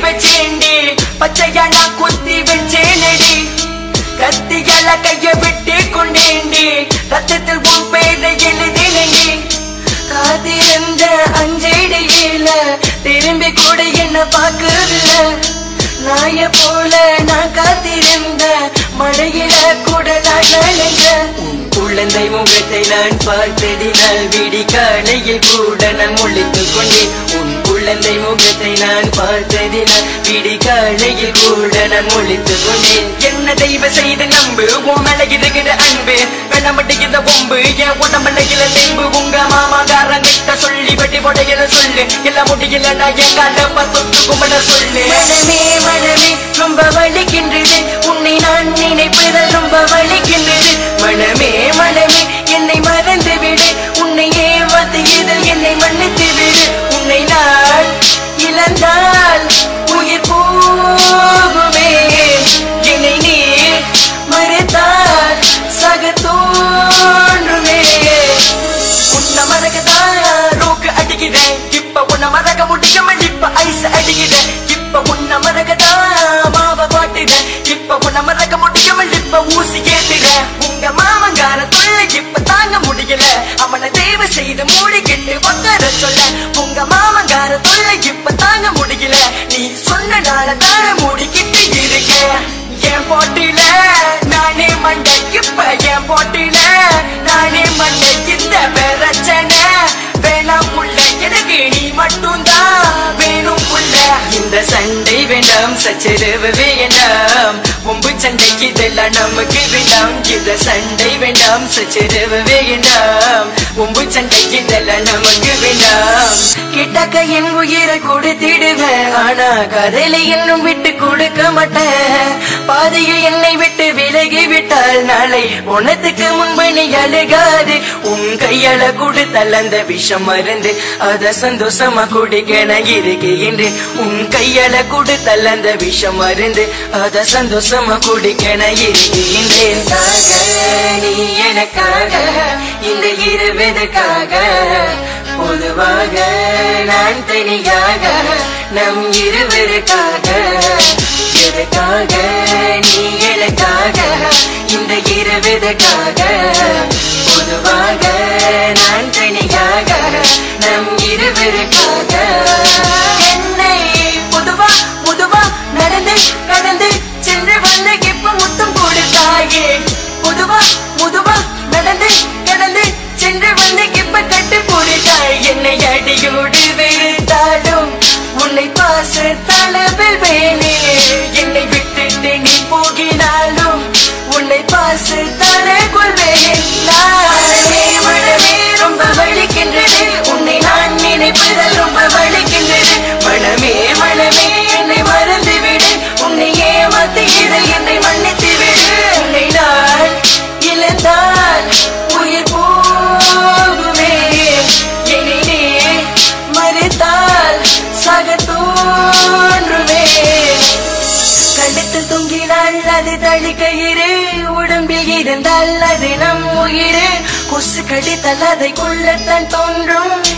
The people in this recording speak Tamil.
வச்சேண்டி பச்சையா நான் குத்தி வச்சேனடி கத்தியால கைய விட்டு கொண்டேண்டி ரத்தத்தில் உன் பேரை எழுதினேண்டி காத்திருந்த அஞ்சடியில திரும்பி கூட என்ன பார்க்கவில்லை நாய போல நான் காத்திருந்த மழையில கூட நான் நனைஞ்ச உன் குழந்தை முகத்தை நான் பார்த்ததினால் விடி காலையில் கூட நான் முழித்துக் கொண்டேன் உன் குழந்தை முகத்தை நான் பார்த்ததினால் விடி காலையில் கூட நான் முழித்துக் கொண்டேன் என்ன தெய்வ செய்து நம்பு உன் மேல இருக்கிற அன்பு வெள்ளமட்டுகிற பொம்பு என் உடம்புல இல தெம்பு உங்க மாமாக்காரங்கிட்ட சொல்லி வெட்டி போடையில சொல்லு எல்லாம் முடியல நான் என் காலப்ப சொத்து கும்பிட சொல்லு மனமே மனமே ரொம்ப வலிக்கின்றது உன்னை நான் நினைப்பதால் ரொம்ப வலிக்கின்றது மனமே மனமே என்னை மறந்து விடு உன்னை ஏமாத்து இதில் என்னை மன்னித்து விடு உன்னை நான் இழந்தால் உயிர் போகுமே என்னை நீ மறுத்தால் சக தோன்றுமே உன்னை மறக்கதான் ரோக்கு அடிக்கிறேன் இப்ப உன்னை மறக்க முடியாம இப்ப ஐஸ் அடிக்கிறேன் இப்ப உன்னை மறக்கதான் மாவ பாட்டுறேன் இப்ப உன்னை மறக்க முடியாம இப்ப ஊசி கேட்டுறேன் உங்க மாமங்கார தொல்லை இப்ப தாங்க முடியல அவனை தேவை செய்து மூடிக்கிட்டு உட்கார சொல்ல உங்க மாமங்கார தொல்லை இப்ப தாங்க முடியல நீ சொன்னனால தான மூடிக்கிட்டு இருக்க என் போட்டில நானே மண்டை இப்ப என் போட்டில நானே மண்டை இந்த பிரச்சனை வேணாம் புள்ள எனக்கு நீ மட்டும்தான் வேணும் புள்ள இந்த சண்டை வேண்டாம் சச்சரவு வேண்டாம் ஒம்பு சண்டைக்கு இதெல்லாம் நமக்கு வேண்டாம் இந்த சண்டை வேண்டாம் சச்சரவு வேண்டாம் ஒம்பு சண்டைக்கு இதெல்லாம் நமக்கு வேண்டாம் கிட்டக்க என் உயிரை கொடுத்திடுவேன் ஆனா கதையில இன்னும் விட்டு கொடுக்க மாட்டேன் பாதையில் என்னை விட்டு விலகி விட்டால் நாளை உனத்துக்கு முன்பு நீ அழுகாது உன் கையால கொடுத்தால் அந்த விஷம் மருந்து அத சந்தோஷமா குடிக்க நான் இருக்கின்றேன் உன் கையால கொடுத்தால் அந்த விஷம் மருந்து அத சந்தோஷமா குடிக்க நான் இருக்கின்றேன் சாக நீ எனக்காக இந்த இருவதுக்காக பொதுவாக நான் தனியாக நம் இருவருக்காக எதுக்காக நீ எனக்காக இந்த இருவதுக்காக பொதுவாக நான் தனியாக நம் இருவருக்காக என்னை பொதுவா முதுவா நடந்து கடந்து சென்று வந்து இப்ப முத்தம் கொடுத்தாயே பொதுவா முதுவா நடந்து கடந்து சென்று வந்து இப்ப கட்டு போடுதாய் என்னை அடியோடு வெறுத்தாலும் உன்னை பாச தளவில் வேணே என்னை விட்டுட்டு நீ போகினாலும் உன்னை பாச தர கொள்வேன் மனமே மனமே ரொம்ப வலிக்கின்றது உன்னை நான் நினைப்பதால் ரொம்ப வலிக்கின்றது மனமே மனமே என்னை மறந்து விடு உன்னை ஏமாத்து இதில் என்னை மன்னித்து விடு உன்னை நான் இழந்தால் உயிர் போகுமே என்னை நீ மறுத்தால் சக தோன்றுமே கழுத்தில் தொங்கினால் அது தளிக்கயிறு உடம்பில் இருந்தால் அது நம் உயிர் கொசு கடித்தால் அதை கொள்ளத்தான் தோன்றும்